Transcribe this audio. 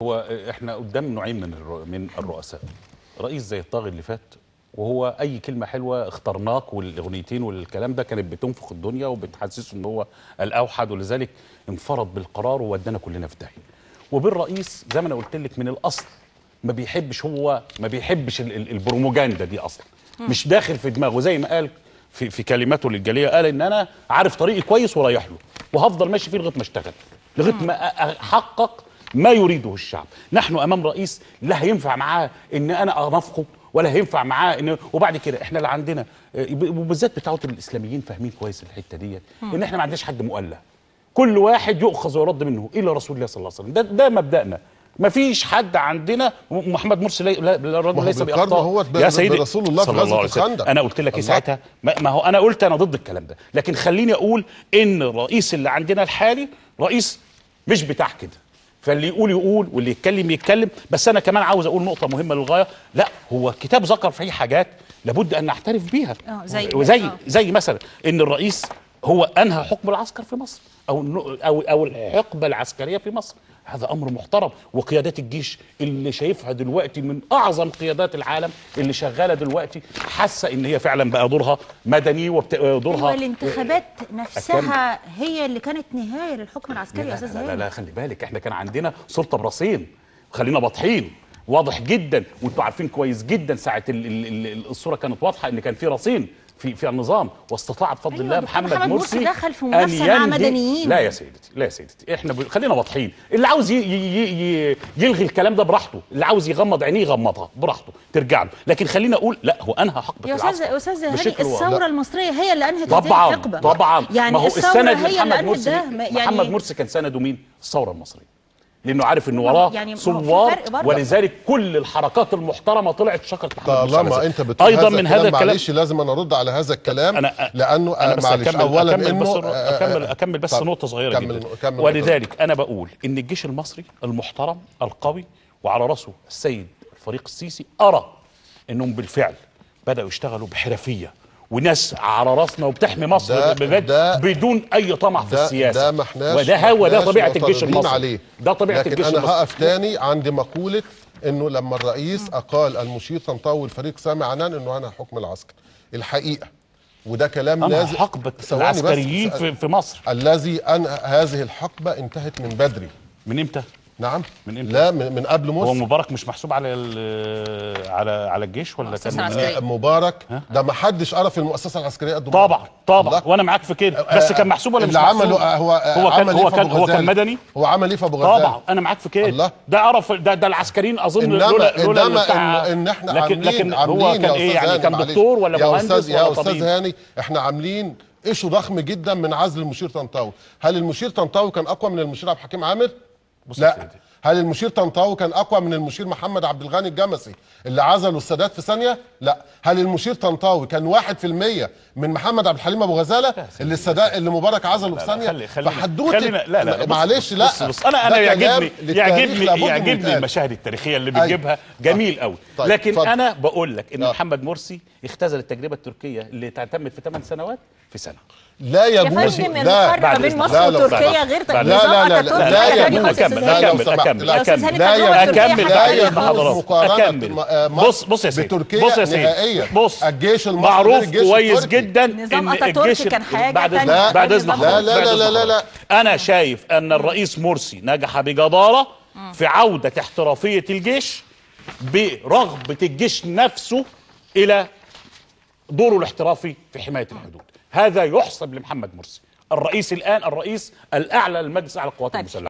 هو احنا قدام نوعين من الر- من الرؤساء رئيس زي الطاغي اللي فات وهو اي كلمه حلوه اخترناك والاغنيتين والكلام ده كانت بتنفخ الدنيا وبتحسسه ان هو الاوحد ولذلك انفرد بالقرار وودانا كلنا في داهيه وبالرئيس زي ما انا قلت لك من الاصل ما بيحبش هو ما بيحبش ال- ال- البروموجندا دي اصلا مش داخل في دماغه زي ما قال في, في كلماته للجاليه قال ان انا عارف طريقي كويس ورايح له وهفضل ماشي فيه لغايه ما اشتغل لغايه ما أ- احقق ما يريده الشعب نحن امام رئيس لا هينفع معاه ان انا انافقه ولا هينفع معاه ان وبعد كده احنا اللي عندنا آه، وبالذات بتاعه الاسلاميين فاهمين كويس الحته ديت ان احنا ما عندناش حد مؤله كل واحد يؤخذ ويرد منه الا رسول الله صلى الله عليه وسلم ده ده مبدأنا ما فيش حد عندنا محمد مرسي لي- لا لا- الراجل ما هو ليس بيقارنه باخطاء هو ب- يا سيدي برسول الله في صلى غزوة عليه وسلم. الخندق. انا قلت لك ايه الله. ساعتها ما ما هو انا قلت انا ضد الكلام ده لكن خليني اقول ان الرئيس اللي عندنا الحالي رئيس مش بتاع كده فاللي يقول يقول واللي يتكلم يتكلم بس انا كمان عاوز اقول نقطه مهمه للغايه لا هو الكتاب ذكر فيه حاجات لابد ان نعترف بيها آه، زي- وزي آه. زي مثلا ان الرئيس هو انهى حكم العسكر في مصر او النو- او او الحقبه العسكريه في مصر هذا امر محترم وقيادات الجيش اللي شايفها دلوقتي من اعظم قيادات العالم اللي شغاله دلوقتي حاسه ان هي فعلا بقى دورها مدني ودورها ايوه الانتخابات نفسها هي اللي كانت نهايه للحكم العسكري يا لا استاذ لا, لا, هاني لا خلي بالك احنا كان عندنا سلطه براسين خلينا واضحين واضح جدا وانتوا عارفين كويس جدا ساعه ال ال ال الصوره كانت واضحه ان كان في راسين في في النظام واستطاع بفضل أيوة، الله دكتور محمد, محمد مرسي مرسي دخل في أن منافسة مع ينهي- مدنيين. لا يا سيدتي لا يا سيدتي احنا ب... خلينا واضحين اللي عاوز ي... ي... ي... يلغي الكلام ده براحته اللي عاوز يغمض عينيه يغمضها براحته ترجع له لكن خلينا اقول لا هو انهى حقبه يا استاذ العسكر استاذ هاني بشكل واضح. الثوره المصريه هي اللي انهت هذه طبعا الحقبه طبعا يعني ما هو الثوره السند هي اللي لمحمد انهت مرسي ده ما- يعني محمد مرسي كان سنده مين؟ الثوره المصريه لانه عارف ان ما هو- وراه يعني ما هو في ثوار فرق برضه. ولذلك كل الحركات المحترمه طلعت شكرت محمد مرسي على طالما ذلك. انت بتقول ايضا هذا من هذا الكلام معلش لازم انا ارد على هذا الكلام أنا- لانه انا بس معلش اكمل اولا اكمل بس انه اكمل اكمل بس طب نقطه صغيره كمل جدا كمل ولذلك انا بقول ان الجيش المصري المحترم القوي وعلى راسه السيد الفريق السيسي ارى انهم بالفعل بداوا يشتغلوا بحرفيه وناس على راسنا وبتحمي مصر ده- بجد ده- بدون اي طمع في ده السياسه ده ما احناش وده هو ما ده احناش طبيعه الجيش معترضين المصري عليه ده طبيعه لكن الجيش انا المصري هقف تاني عند مقوله انه لما الرئيس اقال المشير طنطاوي الفريق سامي عنان انه انا حكم العسكر الحقيقه وده كلام انا لازم حقبه ثواني بس. العسكريين في, في مصر الذي انهى هذه الحقبه انتهت من بدري من امتى؟ نعم من إمتى؟ لا من, من قبل هو مرسي مبارك مش محسوب على ال- على على الجيش ولا مؤسسة كان عسكرية. مبارك ده ما حدش قرا في المؤسسه العسكريه قد طبعا مبارك. طبعا الله. وانا معاك في كده بس كان محسوب ولا مش اللي محسوب عمله آه، هو آه، هو كان عمل إيه هو في كان أبو هو كان غزال؟ مدني هو عمل ايه في ابو غزال طبعا انا معاك في كده الله. ده عرف ده ده العسكريين اظن انما لولا لولا انما بتاع- ان, إن احنا لكن عاملين لكن عاملين هو كان يا ايه أستاذ يعني هاني كان معلش. دكتور ولا يا مهندس استاذ يا ولا استاذ طبيب هاني احنا عاملين ايشو ضخم جدا من عزل المشير طنطاوي هل المشير طنطاوي كان اقوى من المشير عبد الحكيم عامر بص يا لا سيدي. هل المشير طنطاوي كان اقوى من المشير محمد عبد الغني الجمسي اللي عزلوا السادات في ثانيه لا هل المشير طنطاوي كان واحد في المية من محمد عبد الحليم ابو غزاله اللي السادات اللي مبارك عزله في لا، ثانيه خلي خلينا فحدوته خلينا لا لا بص معلش بص لا بص, بص انا انا ده كلام يعجبني للتاريخ يعجبني لابد من يعجبني يتقال. المشاهد التاريخيه اللي أيوة. بتجيبها جميل قوي طيب، لكن اتفضل. انا بقول لك ان آه. محمد مرسي اختزل التجربه التركيه اللي تمت في 8 سنوات في سنه لا يا يجوز فندم لا المقارنه بعد بين إذنك. مصر لا، لا، وتركيا بعد- غير بعد- لا، لا، لا، نظام لا، أتاتورك لا حاجة يجوز. تانية خالص يا اكمل أستاذ لا، هاني. لو اكمل سمحت. اكمل لا، يا أستاذ اكمل هاني لا تجربة تركيا اكمل حاجة بعد لا إذن يجوز حضرتك مقارنة اكمل م- آه، مصر بص بص يا سيدي بتركيا بص يا سيدي نهائيا. بص الجيش المصري معروف غير الجيش كويس التركي. جدا نظام ان أتاتورك الجيش كان حاجة بعد تانية. إذن- بعد لا، اذن لا، حضرتك لا، بعد لا، إذن لا، لا، لا. حضرتك. انا شايف ان الرئيس مرسي نجح بجداره في عوده احترافيه الجيش برغبه الجيش نفسه الى دوره الاحترافي في حمايه الحدود هذا يحسب لمحمد مرسي الرئيس الان الرئيس الاعلى للمجلس الاعلى للقوات طيب. المسلحه